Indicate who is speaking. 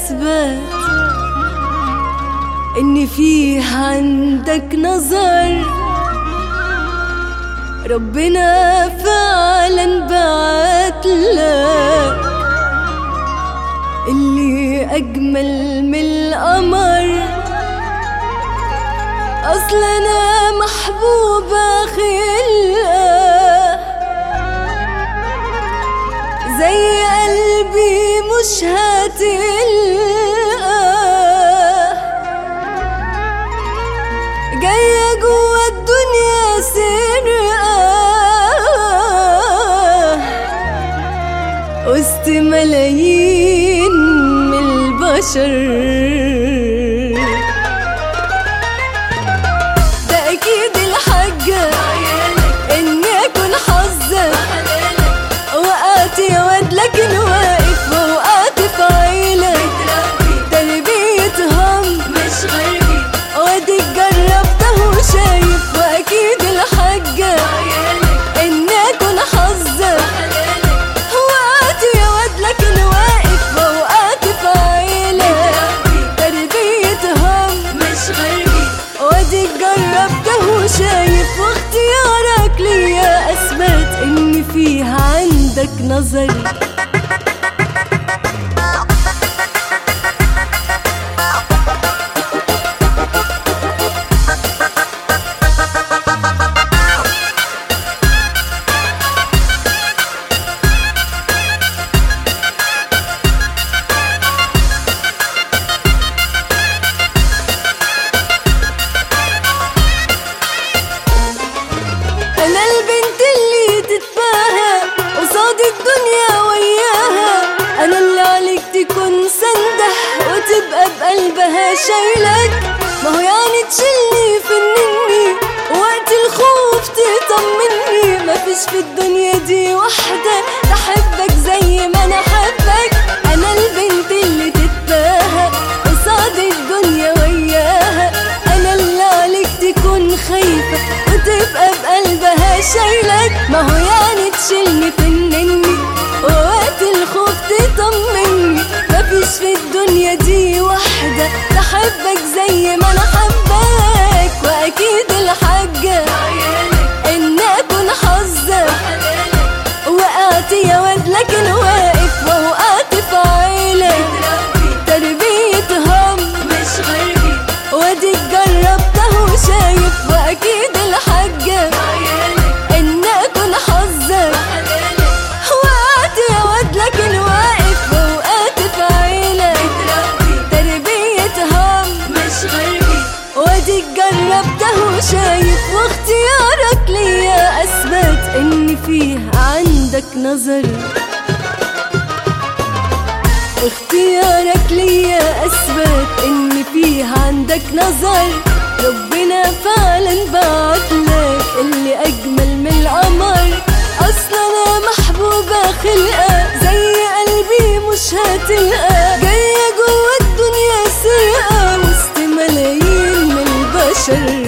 Speaker 1: أثبت إن فيه عندك نظر ربنا فعلا بعتلك اللي أجمل من القمر أصل أنا محبوبة خلقة زي قلبي مش هتلقى جاية جوا الدنيا سرقة وسط ملايين من البشر ده أكيد الحاجة إني أكون حظك وقعت يا واد لكن واقف ووقعت في عيلك تربية هم
Speaker 2: مش غيري
Speaker 1: واديك جربته وشايف واكيد الحاجة اني اكون حظك وقعت يا واد لكن واقف ووقعت في عيلك تربية هم
Speaker 2: مش غيري
Speaker 1: واديك جربته وشايف واختيارك ليا اثبت ان فيها عندك نظري انا البنت اللي تتباهى قصاد الدنيا وياها انا اللي عليك تكون سنده وتبقى بقلبها شايلك ما هو يعني تشيلني فنني وقت الخوف تطمني مفيش في الدنيا دي واحدة تحبك زي ما انا حبك انا البنت اللي تتباهى قصاد الدنيا وياها انا اللي عليك تكون خايفة وتبقى بقلبها شايلك ما هو يعني تشيلني فنني ووقت الخوف تطمني مفيش في الدنيا دي واحدة تحبك زي ما انا حبك واكيد الحاجة ان اكون حظك وقعت يا واد لكن واقف ووقعت في عيلك تربية هم
Speaker 2: مش غيري
Speaker 1: واديك جربته وشايف واكيد الحاجة ان اكون حظك وقعت يا واد لكن واقف ووقعت في عيلك تربية هم
Speaker 2: مش غيري
Speaker 1: واديك جربته وشايف واختيارك ليا اثبت ان فيه عندك نظري اختيارك ليا اثبت ان فيه عندك نظر ربنا فعلا بعتلك اللي اجمل من القمر اصلا انا محبوبة خلقة زي قلبي مش هتلقى جاية جوا الدنيا سرقة وسط ملايين من البشر